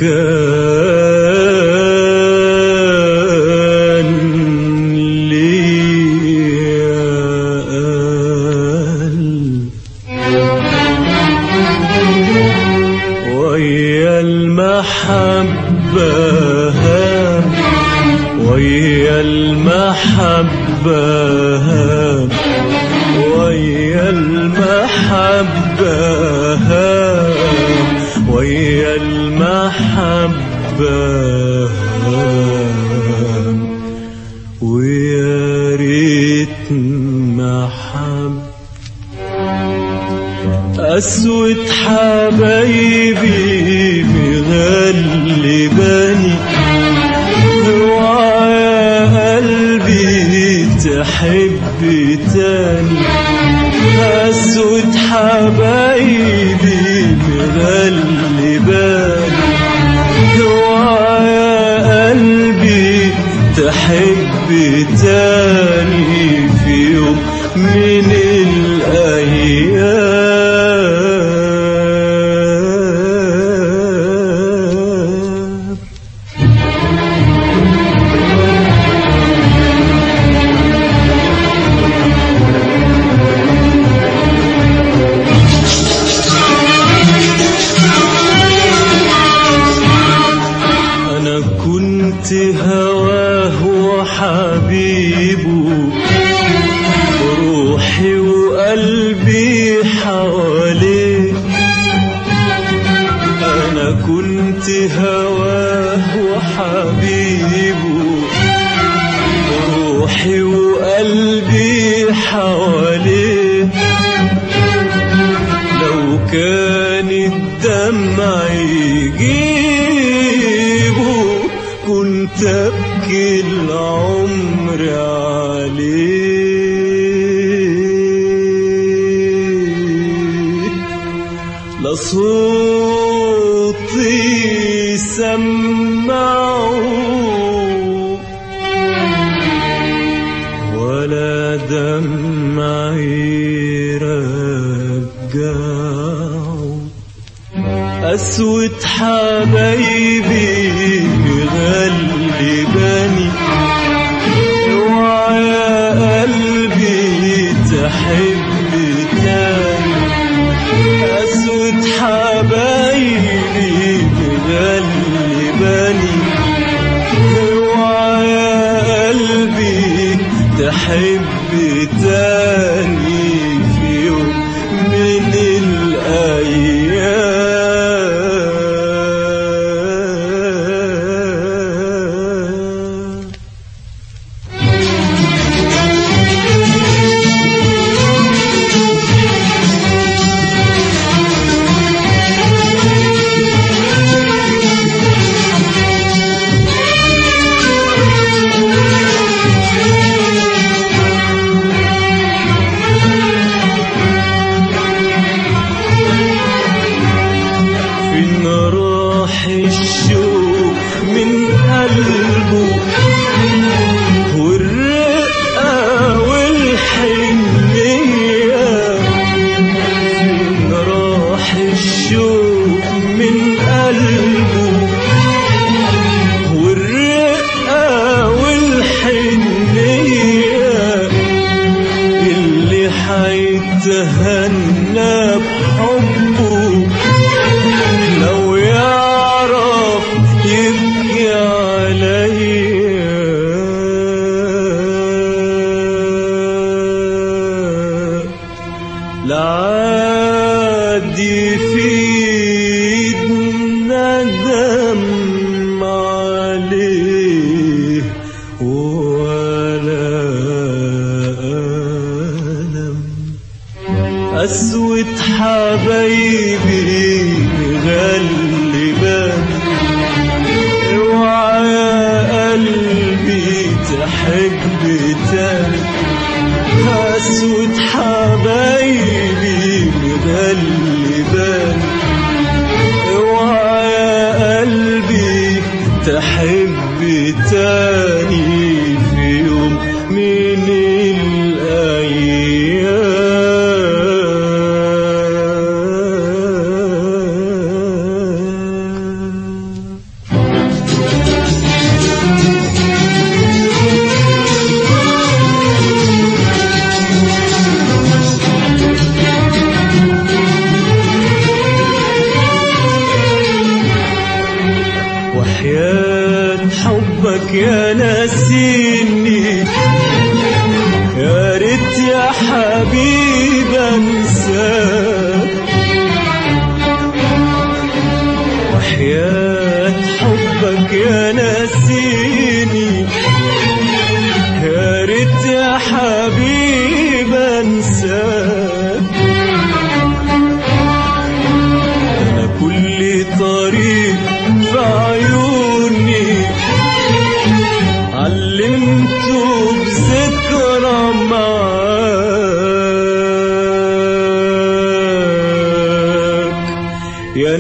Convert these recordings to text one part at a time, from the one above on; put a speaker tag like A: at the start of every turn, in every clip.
A: كان ليا قلب ويا المحبة ويا المحبة ويا المحبة ويا المحبة ويا ريت محبة أسود حبايبي مغلباني اوعى يا قلبي تحب تاني أسود حبايبي مغلباني اوعى يا قلبي تحب تاني في يوم من الأيام أنا كنت هواه وحبيبه روحي وقلبي حواليه أنا كنت هواه وحبيبه روحي وقلبي حواليه لو كان الدمع يجيبه كنت ابكي العمر عليه لا صوتي سمعه ولا دمعي رجعه أسود حبايبي مغلباني اوعى يا قلبي تحب تاني أسود حبايبي مغلباني اوعى يا قلبي تحب تاني في يوم من الأيام فين راح الشوق من قلبه والرقة والحنية فين راح الشوق من قلبه والرقة والحنية اللي حيتهنى بحبه لو يعرف يبكي عليا لعادي في ندم عليه ولا ألم أسود حبايبي غلبان اوعى يا قلبي تحب تاني أسود حبايبي غلبان اوعى يا قلبي تحب تاني في يوم من الأيام حبك يا ناسيني يا ريت يا حبيب انساك وحياة حبك يا ناسيني يا ريت يا حبيب انساك انا كل طريق في عيوني علمته بذكرى معاك يا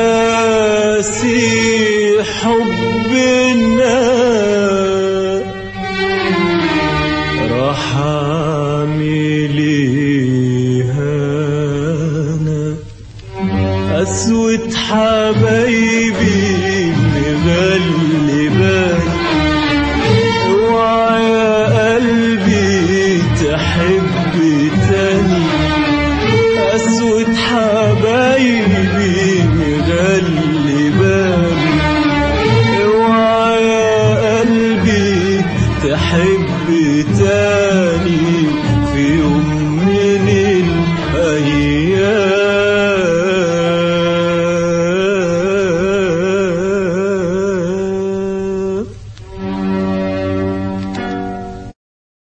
A: ناسي حب الناس راح اعمل ايه انا اسود حبايبي مغلباني اوعى يا قلبي تحب تاني اسود حبايبي مغلباني اوعى يا قلبي تحب تاني في يوم